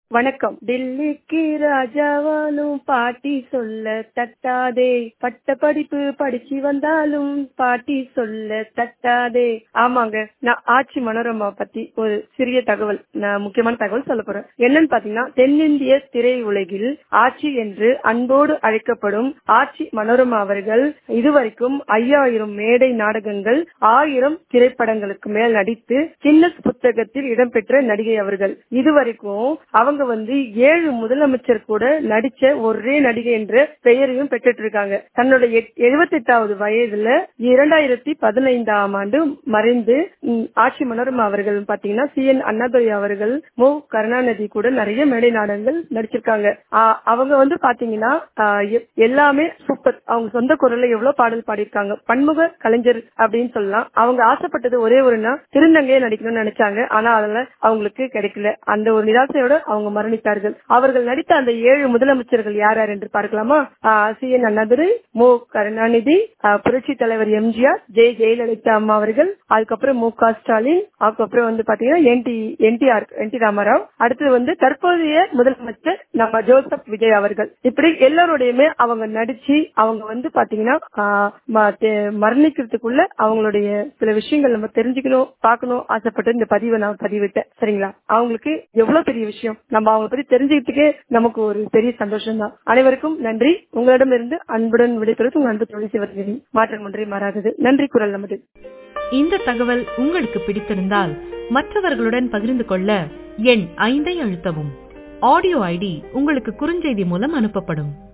வணக்கம் டில்லிக்கு ராஜாவானும் பாட்டி சொல்ல தட்டாதே பட்ட படிப்பு படிச்சு வந்தாலும் பாட்டி சொல்ல தட்டாதே ஆமாங்க நான் ஆட்சி மனோரமா பத்தி ஒரு சிறிய தகவல் நான் முக்கியமான தகவல் சொல்ல போறேன் என்னன்னு பாத்தீங்கன்னா தென்னிந்திய திரை உலகில் ஆட்சி என்று அன்போடு அழைக்கப்படும் ஆட்சி மனோரமா அவர்கள் இதுவரைக்கும் ஐயாயிரம் மேடை நாடகங்கள் ஆயிரம் திரைப்படங்களுக்கு மேல் நடித்து கின்னஸ் புத்தகத்தில் இடம்பெற்ற நடிகை அவர்கள் இதுவரைக்கும் அவங்க வந்து ஏழு முதலமைச்சர் கூட நடிச்ச ஒரே நடிகை என்ற பெயரையும் பெற்றுட்டு இருக்காங்க தன்னோட எழுபத்தி எட்டாவது வயதுல இரண்டாயிரத்தி பதினைந்தாம் ஆண்டு மறைந்து ம், ஆட்சி மனோரமா அவர்கள் பாத்தீங்கன்னா சி என் அண்ணாதுரை அவர்கள் மு கருணாநிதி கூட நிறைய மேடை நாடகங்கள் நடிச்சிருக்காங்க ஆ, அவங்க வந்து பாத்தீங்கன்னா ஆ, எ- எல்லாமே சூப்பர் அவங்க சொந்த குரல்ல எவ்வளவு பாடல் பாடியிருக்காங்க பன்முக கலைஞர் அப்படின்னு சொல்லலாம் அவங்க ஆசைப்பட்டது ஒரே ஒருனா திருநங்கையை நடிக்கணும்னு நினைச்சாங்க ஆனா அதெல்லாம் அவங்களுக்கு கிடைக்கல அந்த ஒரு நிராசையோட அவங்க மரணித்தார்கள் அவர்கள் நடித்த அந்த ஏழு முதலமைச்சர்கள் யார் யார் என்று பார்க்கலாமா சி என் அண்ணாதுரை மு கருணாநிதி ஆ, புரட்சி தலைவர் எம்ஜிஆர் ஜெய ஜெயலலிதா அம்மா அவர்கள் அதுக்கப்புறம் மு க ஸ்டாலின் அதுக்கப்புறம் வந்து பாத்தீங்கன்னா N T N T R N T Ramarao அடுத்தது வந்து தற்போதைய முதலமைச்சர் நம்ம ஜோசப் விஜய் அவர்கள் இப்படி எல்லாரோடையுமே அவங்க நடிச்சு அவங்க வந்து பாத்தீங்கன்னா ஆ, ம- தெ- மரணிக்கிறதுக்குள்ள அவங்களுடைய சில விஷயங்கள் நம்ம தெரிஞ்சுக்கணும் பார்க்கணும் ஆசைப்பட்டு இந்த பதிவை நான் பதிவிட்டேன் சரிங்களா அவங்களுக்கு எவ்வளவு பெரிய விஷயம் நம்ம அவங்க பத்தி தெரிஞ்சுக்கிட்டே நமக்கு ஒரு பெரிய சந்தோஷம் தான் அனைவருக்கும் நன்றி உங்களிடமிருந்து அன்புடன் விடைபெறுவது உங்கள் அன்பு தொழில் சிவத்திரி மாற்றம் ஒன்றே மாறாதது நன்றி குரல் நமது இந்த தகவல் உங்களுக்கு பிடித்திருந்தால் மற்றவர்களுடன் பகிர்ந்து கொள்ள எண் ஐந்தை அழுத்தவும் ஆடியோ ஐடி உங்களுக்கு குறுஞ்செய்தி மூலம் அனுப்பப்படும்